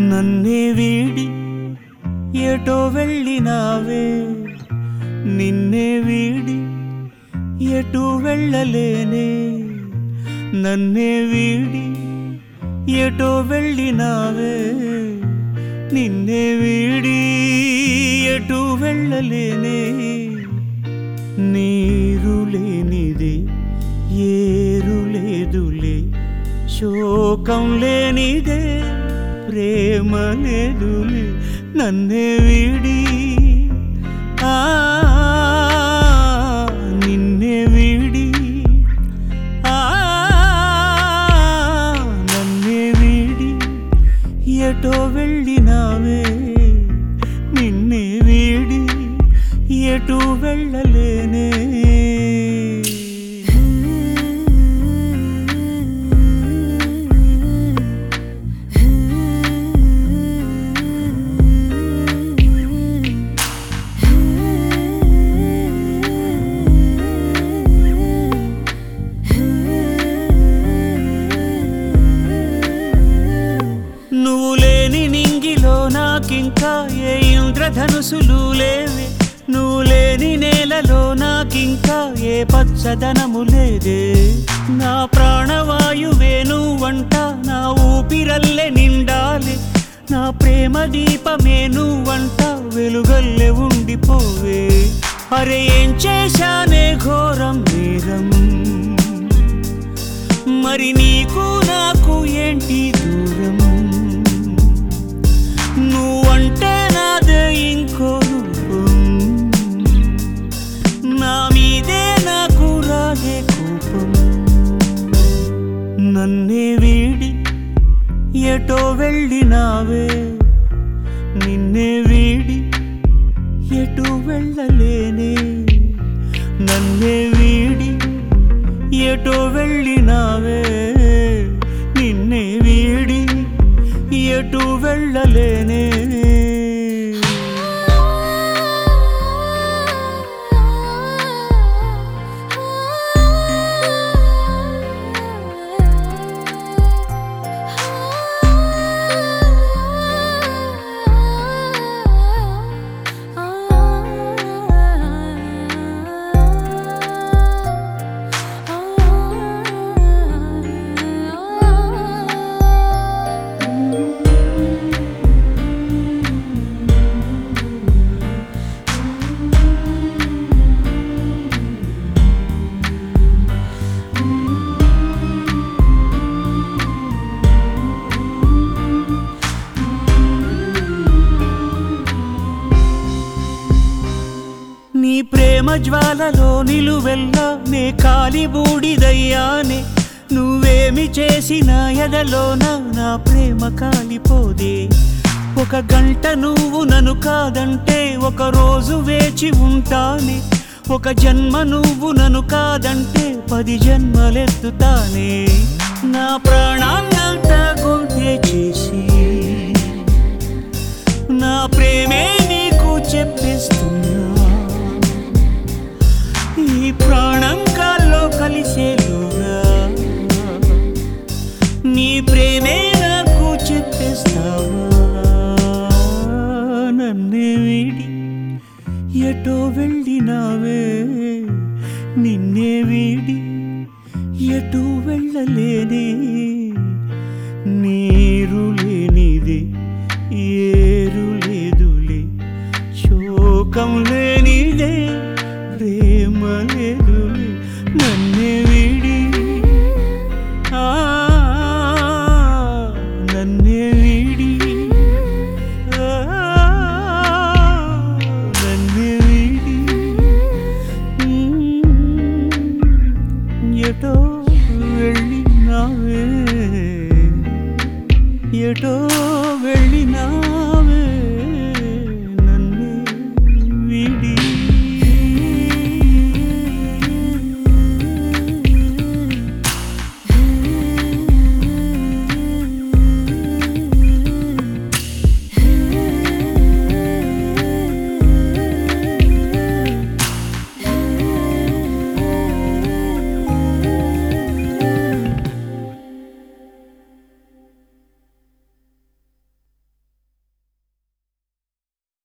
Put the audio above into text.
నన్నే వీడి ఎటో వెళ్ళినావే నిన్నే వీడి ఎటు వెళ్ళలేనే నన్నే వీడి ఎటో వెళ్ళినావే నిన్నే వీడి ఎటు వెళ్ళలేనే నీరు లేనిదే ఏరు లేదులే శోకం లేనిదే ప్రేమ లేదులే నన్నే వీడి ఆ నిన్నే వీడి ఆ నన్నే వీడి ఎటో వెళ్ళినావే నిన్నే వీడి ఎటు వెళ్ళలేనే నువ్వు లేని నింగిలో నాకింకా ఏ ఇంద్రధనుసులు లేవే నువ్వు లేని నేలలో నాకింకా ఏ పచ్చదనము లేదే నా ప్రాణవాయువే నువ్వంట నా ఊపిరల్లె నిండాలి నా ప్రేమ దీపమే నువ్వంట వెలుగల్లె ఉండిపోవే అరే ఏం చేశానే ఘోరం నేరం మరి నీకు నాకు ఏంటి దూరం నువ్వంటే నాదే ఇంకో రూపం నా మీదే నాకు రాగే కోపం నన్నే వీడి ఎటో వెళ్ళినావే నిన్నే వీడి ఎటు వెళ్ళలేనే నన్నే వీడి ఎటో వెళ్ళినావే నిన్నే వీడి ఎటు వెళ్ళలేనే నీ ప్రేమ జ్వాలలో నిలువెల్లా నే కాలి బూడిదయ్యానే నువ్వేమి చేసిన ఎదలోన నా ప్రేమ కాలిపోదే ఒక గంట నువ్వు నన్ను కాదంటే ఒక రోజు వేచి ఉంటానే ఒక జన్మ నువ్వు నన్ను కాదంటే పది జన్మలెత్తుతానే నా ప్రాణాన్నంతా గొంతే చేసి నా ప్రేమే నీకు చెప్పిస్తున్నా ఈ ప్రాణం కాల్లో కలిసేలుగా నీ ప్రేమే నాకు చెప్పేస్తావా నన్నే వీడి ఎటో వెళ్ళినావే నిన్నే వీడి ఎటు వెళ్ళలేనే నీరు లేనిది ఏరు లేదులే శోకం లేనిదే ప్రేమ లేదు